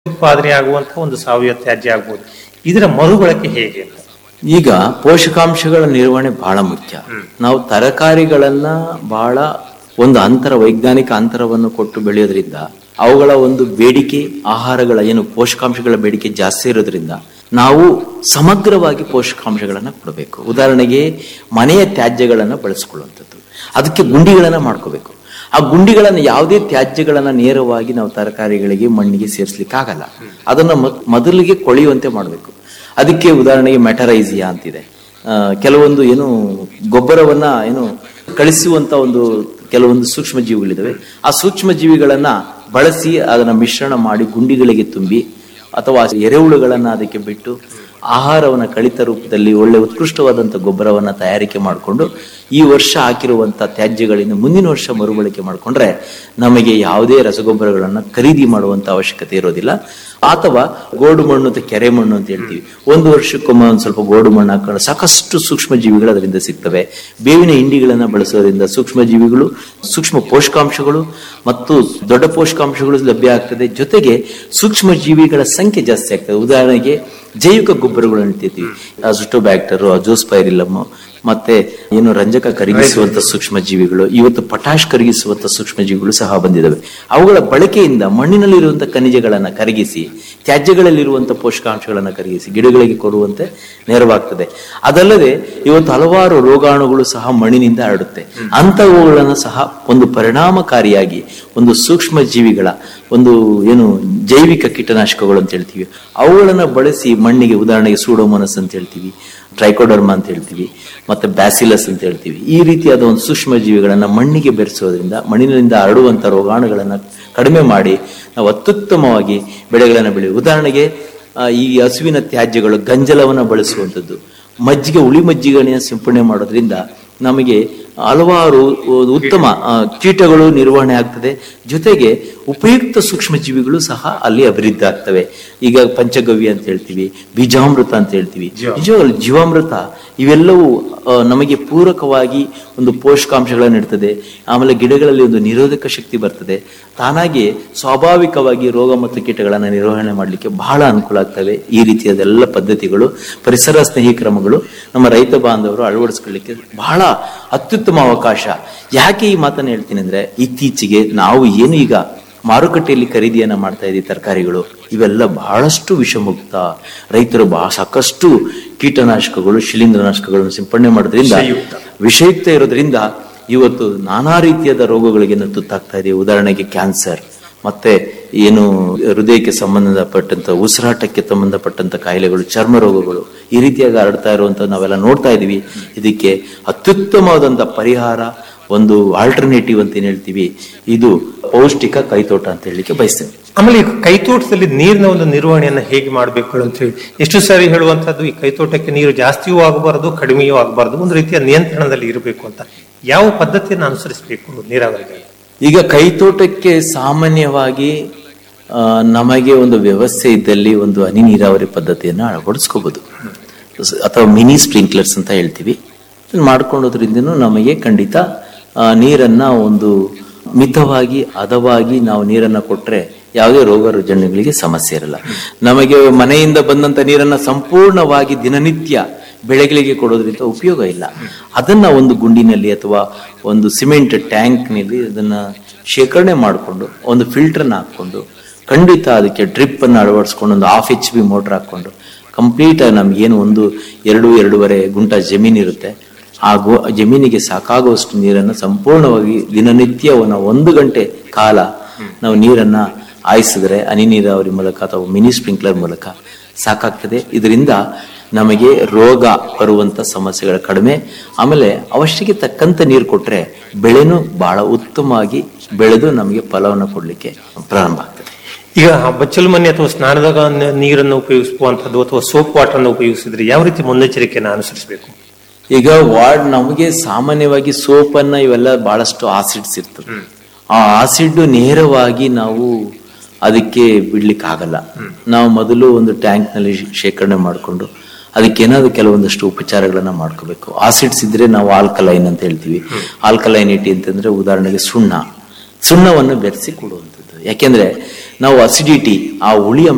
ಉತ್ಪಾದನೆ ಆಗುವಂತಹ ಒಂದು ಸಾವಯವ ತ್ಯಾಜ್ಯ ಆಗ್ಬೋದು ಇದರ ಮರುಬಳಕೆ ಹೇಗೆ ಅಂತ ಈಗ ಪೋಷಕಾಂಶಗಳ ನಿರ್ವಹಣೆ ಬಹಳ ಮುಖ್ಯ ನಾವು ತರಕಾರಿಗಳನ್ನ ಬಹಳ ಒಂದು ಅಂತರ ವೈಜ್ಞಾನಿಕ ಅಂತರವನ್ನು ಕೊಟ್ಟು ಬೆಳೆಯೋದ್ರಿಂದ ಅವುಗಳ ಒಂದು ಬೇಡಿಕೆ ಆಹಾರಗಳ ಏನು ಪೋಷಕಾಂಶಗಳ ಬೇಡಿಕೆ ಜಾಸ್ತಿ ಇರೋದ್ರಿಂದ ನಾವು ಸಮಗ್ರವಾಗಿ ಪೋಷಕಾಂಶಗಳನ್ನ ಕೊಡಬೇಕು ಉದಾಹರಣೆಗೆ ಮನೆಯ ತ್ಯಾಜ್ಯಗಳನ್ನ ಬಳಸ್ಕೊಳ್ಳುವಂಥದ್ದು ಅದಕ್ಕೆ ಗುಂಡಿಗಳನ್ನ ಮಾಡ್ಕೋಬೇಕು ಆ ಗುಂಡಿಗಳನ್ನು ಯಾವುದೇ ತ್ಯಾಜ್ಯಗಳನ್ನ ನೇರವಾಗಿ ನಾವು ತರಕಾರಿಗಳಿಗೆ ಮಣ್ಣಿಗೆ ಸೇರಿಸ್ಲಿಕ್ಕೆ ಆಗಲ್ಲ ಅದನ್ನ ಮೊದ್- ಮೊದಲಿಗೆ ಕೊಳೆಯುವಂತೆ ಮಾಡಬೇಕು ಅದಕ್ಕೆ ಉದಾಹರಣೆಗೆ ಮೆಟರೈಸಿಯಾ ಅಂತಿದೆ ಆ, ಕೆಲವೊಂದು ಏನು ಗೊಬ್ಬರವನ್ನ ಏನು ಕಳಿಸುವಂತ ಒಂದು ಕೆಲವೊಂದು ಸೂಕ್ಷ್ಮ ಜೀವಿಗಳಿದಾವೆ ಆ ಸೂಕ್ಷ್ಮ ಜೀವಿಗಳನ್ನ ಬಳಸಿ ಅದನ್ನ ಮಿಶ್ರಣ ಮಾಡಿ ಗುಂಡಿಗಳಿಗೆ ತುಂಬಿ ಅಥವಾ ಎರೆಹುಳುಗಳನ್ನ ಅದಕ್ಕೆ ಬಿಟ್ಟು ಆಹಾರವನ್ನ ಕಳಿತ ರೂಪದಲ್ಲಿ ಒಳ್ಳೆ ಉತ್ಕೃಷ್ಟವಾದಂಥ ಗೊಬ್ಬರವನ್ನ ತಯಾರಿಕೆ ಮಾಡಿಕೊಂಡು ಈ ವರ್ಷ ಹಾಕಿರುವಂತ ತ್ಯಾಜ್ಯಗಳಿಂದ ಮುಂದಿನ ವರ್ಷ ಮರುಬಳಕೆ ಮಾಡಿಕೊಂಡ್ರೆ ನಮಗೆ ಯಾವುದೇ ರಸಗೊಬ್ಬರಗಳನ್ನ ಖರೀದಿ ಮಾಡುವಂತ ಅವಶ್ಯಕತೆ ಇರೋದಿಲ್ಲ ಅಥವಾ ಗೋಡು ಮಣ್ಣು ಅಂತ ಕೆರೆ ಮಣ್ಣು ಅಂತ ಹೇಳ್ತೀವಿ ಒಂದು ವರ್ಷಕ್ಕೊಮ್ಮೆ ಒಂದು ಸ್ವಲ್ಪ ಗೋಡು ಮಣ್ಣು ಹಾಕೊಂಡು ಸಾಕಷ್ಟು ಸೂಕ್ಷ್ಮ ಜೀವಿಗಳು ಅದರಿಂದ ಸಿಗ್ತವೆ ಬೇವಿನ ಹಿಂಡಿಗಳನ್ನ ಬಳಸೋದ್ರಿಂದ ಸೂಕ್ಷ್ಮ ಜೀವಿಗಳು ಸೂಕ್ಷ್ಮ ಪೋಷಕಾಂಶಗಳು ಮತ್ತು ದೊಡ್ಡ ಪೋಷಕಾಂಶಗಳು ಲಭ್ಯ ಆಗ್ತದೆ ಜೊತೆಗೆ ಸೂಕ್ಷ್ಮ ಜೀವಿಗಳ ಸಂಖ್ಯೆ ಜಾಸ್ತಿ ಆಗ್ತದೆ ಉದಾಹರಣೆಗೆ ಜೈವಿಕ ಗೊಬ್ಬರಗಳು ಅಂತೀವಿ ಅಜುಸ್ಟೋಬ್ಯಾಕ್ಟರ್ ಅಜೋಸ್ಪೈರಿಲಮ್ ಮತ್ತೆ ಏನು ರಂಜಕ ಕರಗಿಸುವಂತ ಸೂಕ್ಷ್ಮ ಜೀವಿಗಳು ಇವತ್ತು ಪಟಾಶ್ ಕರಗಿಸುವಂತ ಸೂಕ್ಷ್ಮ ಜೀವಿಗಳು ಸಹ ಬಂದಿದ್ದಾವೆ ಅವುಗಳ ಬಳಕೆಯಿಂದ ಮಣ್ಣಿನಲ್ಲಿರುವಂತಹ ಖನಿಜಗಳನ್ನ ಕರಗಿಸಿ ತ್ಯಾಜ್ಯಗಳಲ್ಲಿರುವಂತಹ ಪೋಷಕಾಂಶಗಳನ್ನ ಕರಗಿಸಿ ಗಿಡಗಳಿಗೆ ಕೊಡುವಂತೆ ನೆರವಾಗ್ತದೆ ಅದಲ್ಲದೆ ಇವತ್ತು ಹಲವಾರು ರೋಗಾಣುಗಳು ಸಹ ಮಣ್ಣಿನಿಂದ ಹರಡುತ್ತೆ ಅಂತವುಗಳನ್ನ ಸಹ ಒಂದು ಪರಿಣಾಮಕಾರಿಯಾಗಿ ಒಂದು ಸೂಕ್ಷ್ಮ ಜೀವಿಗಳ ಒಂದು ಏನು ಜೈವಿಕ ಕೀಟನಾಶಕಗಳು ಅಂತ ಹೇಳ್ತೀವಿ ಅವುಗಳನ್ನ ಬಳಸಿ ಮಣ್ಣಿಗೆ ಉದಾಹರಣೆಗೆ ಸೂಡೋಮೋನಸ್ ಅಂತ ಹೇಳ್ತೀವಿ ಟ್ರೈಕೋಡರ್ಮ ಅಂತ ಹೇಳ್ತೀವಿ ಮತ್ತೆ ಬ್ಯಾಸಿಲಸ್ ಅಂತ ಹೇಳ್ತೀವಿ ಈ ರೀತಿಯಾದ ಒಂದು ಸೂಕ್ಷ್ಮ ಜೀವಿಗಳನ್ನ ಮಣ್ಣಿಗೆ ಬೆರೆಸೋದ್ರಿಂದ ಮಣ್ಣಿನಿಂದ ಹರಡುವಂತ ರೋಗಾಣುಗಳನ್ನ ಕಡಿಮೆ ಮಾಡಿ ನಾವು ಅತ್ಯುತ್ತಮವಾಗಿ ಬೆಳೆಗಳನ್ನು ಬೆಳೆಯುವ ಉದಾಹರಣೆಗೆ ಆ, ಈ ಹಸುವಿನ ತ್ಯಾಜ್ಯಗಳು ಗಂಜಲವನ್ನ ಬಳಸುವಂಥದ್ದು ಮಜ್ಜಿಗೆ ಉಳಿ ಮಜ್ಜಿಗೆಯನ್ನು ಸಿಂಪಡಣೆ ಮಾಡೋದ್ರಿಂದ ನಮಗೆ ಹಲವಾರು ಉತ್ತಮ ಆ, ಕೀಟಗಳು ನಿರ್ವಹಣೆ ಆಗ್ತದೆ ಜೊತೆಗೆ ಉಪಯುಕ್ತ ಸೂಕ್ಷ್ಮ ಜೀವಿಗಳು ಸಹ ಅಲ್ಲಿ ಅಭಿವೃದ್ಧಿ ಆಗ್ತವೆ ಈಗ ಪಂಚಗವ್ಯ ಅಂತ ಹೇಳ್ತೀವಿ ಬೀಜಾಮೃತ ಅಂತ ಹೇಳ್ತೀವಿ ನಿಜವಾಗ್ಲೂ ಜೀವಾಮೃತ ಇವೆಲ್ಲವೂ ಆ, ನಮಗೆ ಪೂರಕವಾಗಿ ಒಂದು ಪೋಷಕಾಂಶಗಳನ್ನು ನೀಡ್ತದೆ ಆಮೇಲೆ ಗಿಡಗಳಲ್ಲಿ ಒಂದು ನಿರೋಧಕ ಶಕ್ತಿ ಬರ್ತದೆ ತಾನಾಗಿ ಸ್ವಾಭಾವಿಕವಾಗಿ ರೋಗ ಮತ್ತು ಕೀಟಗಳನ್ನು ನಿರ್ವಹಣೆ ಮಾಡಲಿಕ್ಕೆ ಬಹಳ ಅನುಕೂಲ ಆಗ್ತವೆ ಈ ರೀತಿಯಾದೆಲ್ಲ ಪದ್ಧತಿಗಳು ಪರಿಸರ ಸ್ನೇಹಿ ಕ್ರಮಗಳು ನಮ್ಮ ರೈತ ಬಾಂಧವರು ಅಳವಡಿಸ್ಕೊಳ್ಳಿಕ್ಕೆ ಬಹಳ ಅತ್ಯುತ್ತಮ ಅವಕಾಶ ಯಾಕೆ ಈ ಮಾತನ್ನು ಹೇಳ್ತೀನಿ ಅಂದ್ರೆ ಇತ್ತೀಚೆಗೆ ನಾವು ಏನು ಈಗ ಮಾರುಕಟ್ಟೆಯಲ್ಲಿ ಖರೀದಿಯನ್ನ ಮಾಡ್ತಾ ಇದ್ದೀವಿ ತರಕಾರಿಗಳು ಇವೆಲ್ಲ ಬಹಳಷ್ಟು ವಿಷಮುಕ್ತ ರೈತರು ಬಹಳ ಸಾಕಷ್ಟು ಕೀಟನಾಶಕಗಳು ಶಿಲೀಂಧ್ರನಾಶಕಗಳನ್ನು ಸಿಂಪಡಣೆ ಮಾಡೋದ್ರಿಂದ ವಿಷಯುಕ್ತ ಇರೋದ್ರಿಂದ ಇವತ್ತು ನಾನಾ ರೀತಿಯಾದ ರೋಗಗಳಿಗೆ ನಾವು ತುತ್ತಾಗ್ತಾ ಇದೀವಿ ಉದಾಹರಣೆಗೆ ಕ್ಯಾನ್ಸರ್ ಮತ್ತೆ ಏನು ಹೃದಯಕ್ಕೆ ಸಂಬಂಧಪಟ್ಟಂತ ಉಸಿರಾಟಕ್ಕೆ ಸಂಬಂಧಪಟ್ಟಂತ ಕಾಯಿಲೆಗಳು ಚರ್ಮ ರೋಗಗಳು ಈ ರೀತಿಯಾಗಿ ಹರಡ್ತಾ ಇರುವಂತ ನಾವೆಲ್ಲ ನೋಡ್ತಾ ಇದೀವಿ ಇದಕ್ಕೆ ಅತ್ಯುತ್ತಮವಾದಂತ ಪರಿಹಾರ ಒಂದು ಆಲ್ಟರ್ನೇಟಿವ್ ಅಂತ ಏನ್ ಹೇಳ್ತೀವಿ ಇದು ಪೌಷ್ಟಿಕ ಕೈತೋಟ ಅಂತ ಹೇಳಲಿಕ್ಕೆ ಬಯಸ್ತೇನೆ ಆಮೇಲೆ ಈ ಕೈತೋಟದಲ್ಲಿ ನೀರಿನ ಒಂದು ನಿರ್ವಹಣೆಯನ್ನ ಹೇಗೆ ಮಾಡಬೇಕು ಅಂತ ಹೇಳಿ ಎಷ್ಟು ಸಾರಿ ಹೇಳುವಂತದ್ದು ಈ ಕೈತೋಟಕ್ಕೆ ನೀರು ಜಾಸ್ತಿಯೂ ಆಗಬಾರದು ಕಡಿಮೆಯೂ ಆಗಬಾರದು ಒಂದು ರೀತಿಯ ನಿಯಂತ್ರಣದಲ್ಲಿ ಇರಬೇಕು ಅಂತ ಯಾವ ಪದ್ಧತಿಯನ್ನು ಅನುಸರಿಸಬೇಕು ನೀರಾವರಿಗೆ ಈಗ ಕೈತೋಟಕ್ಕೆ ಸಾಮಾನ್ಯವಾಗಿ ಆ, ನಮಗೆ ಒಂದು ವ್ಯವಸ್ಥೆ ಇದ್ದಲ್ಲಿ ಒಂದು ಹನಿ ನೀರಾವರಿ ಪದ್ಧತಿಯನ್ನು ಅಳವಡಿಸ್ಕೋಬಹುದು ಅಥವಾ ಮಿನಿ ಸ್ಪ್ರಿಂಕ್ಲರ್ಸ್ ಅಂತ ಹೇಳ್ತೀವಿ ಮಾಡ್ಕೊಳ್ಳೋದ್ರಿಂದನೂ ನಮಗೆ ಖಂಡಿತ ಆ, ನೀರನ್ನ ಒಂದು ಮಿತವಾಗಿ ಹದವಾಗಿ ನಾವು ನೀರನ್ನ ಕೊಟ್ರೆ ಯಾವುದೇ ರೋಗ ರುಜಿನಗಳಿಗೆ ಸಮಸ್ಯೆ ಇರಲ್ಲ ನಮಗೆ ಮನೆಯಿಂದ ಬಂದಂತ ನೀರನ್ನ ಸಂಪೂರ್ಣವಾಗಿ ದಿನನಿತ್ಯ ಬೆಳೆಗಳಿಗೆ ಕೊಡೋದ್ರಿಂದ ಉಪಯೋಗ ಇಲ್ಲ ಅದನ್ನ ಒಂದು ಗುಂಡಿನಲ್ಲಿ ಅಥವಾ ಒಂದು ಸಿಮೆಂಟ್ ಟ್ಯಾಂಕ್ನಲ್ಲಿ ಅದನ್ನ ಶೇಖರಣೆ ಮಾಡಿಕೊಂಡು ಒಂದು ಫಿಲ್ಟರ್ನ ಹಾಕೊಂಡು ಖಂಡಿತ ಅದಕ್ಕೆ ಡ್ರಿಪ್ ಅನ್ನು ಅಳವಡಿಸ್ಕೊಂಡು ಒಂದು ಹಾಫ್ ಎಚ್ ಬಿ ಮೋಟರ್ ಹಾಕೊಂಡು ಕಂಪ್ಲೀಟ್ ನಮ್ಗೇನು ಒಂದು ಎರಡು ಎರಡೂವರೆ ಗುಂಟ ಜಮೀನು ಇರುತ್ತೆ ಆ ಗೋ ಜಮೀನಿಗೆ ಸಾಕಾಗುವಷ್ಟು ನೀರನ್ನು ಸಂಪೂರ್ಣವಾಗಿ ದಿನನಿತ್ಯ ನಾವು ಒಂದು ಗಂಟೆ ಕಾಲ ನಾವು ನೀರನ್ನ ಹಾಯಿಸಿದ್ರೆ ಹನಿ ನೀರಾವರಿ ಮೂಲಕ ಅಥವಾ ಮಿನಿ ಸ್ಪ್ರಿಂಕ್ಲರ್ ಮೂಲಕ ಸಾಕಾಗ್ತದೆ ಇದರಿಂದ ನಮಗೆ ರೋಗ ಬರುವಂತ ಸಮಸ್ಯೆಗಳು ಕಡಿಮೆ ಆಮೇಲೆ ಅವಶ್ಯಕ್ಕೆ ತಕ್ಕಂತ ನೀರು ಕೊಟ್ರೆ ಬೆಳೆನೂ ಬಹಳ ಉತ್ತಮವಾಗಿ ಬೆಳೆದು ನಮಗೆ ಫಲವನ್ನು ಕೊಡ್ಲಿಕ್ಕೆ ಪ್ರಾರಂಭ ಆಗ್ತದೆ ಈಗ ಬಚ್ಚಲು ಮನೆ ಅಥವಾ ಸ್ನಾನದಾಗ ನ- ನೀರನ್ನು ಉಪಯೋಗಿಸುವಂತದ್ದು ಅಥವಾ ಸೋಪ್ ವಾಟರ್ ಅನ್ನು ಉಪಯೋಗಿಸಿದ್ರೆ ಯಾವ ರೀತಿ ಮುನ್ನೆಚ್ಚರಿಕೆಯನ್ನು ಅನುಸರಿಸಬೇಕು ಈಗ ವಾರ್ಡ್ ನಮಗೆ ಸಾಮಾನ್ಯವಾಗಿ ಸೋಪನ್ನ ಇವೆಲ್ಲ ಬಹಳಷ್ಟು ಆಸಿಡ್ಸ್ ಇರ್ತದೆ ಆ ಆಸಿಡ್ ನೇರವಾಗಿ ನಾವು ಅದಕ್ಕೆ ಬಿಡ್ಲಿಕ್ಕೆ ಆಗಲ್ಲ ನಾವು ಮೊದಲು ಒಂದು ಟ್ಯಾಂಕ್ ನಲ್ಲಿ ಶೇಖರಣೆ ಮಾಡಿಕೊಂಡು ಅದಕ್ಕೇನಾದ್ರು ಕೆಲವೊಂದಷ್ಟು ಉಪಚಾರಗಳನ್ನ ಮಾಡ್ಕೋಬೇಕು ಆಸಿಡ್ಸ್ ಇದ್ರೆ ನಾವು ಆಲ್ಕಲೈನ್ ಅಂತ ಹೇಳ್ತೀವಿ ಆಲ್ಕಲೈನಿಟಿ ಅಂತಂದ್ರೆ ಉದಾಹರಣೆಗೆ ಸುಣ್ಣ ಸುಣ್ಣವನ್ನು ಬೆರೆಸಿ ಕೊಡುವಂಥದ್ದು ಯಾಕೆಂದ್ರೆ ನಾವು ಅಸಿಡಿಟಿ ಆ ಹುಳಿ ಅಂಶ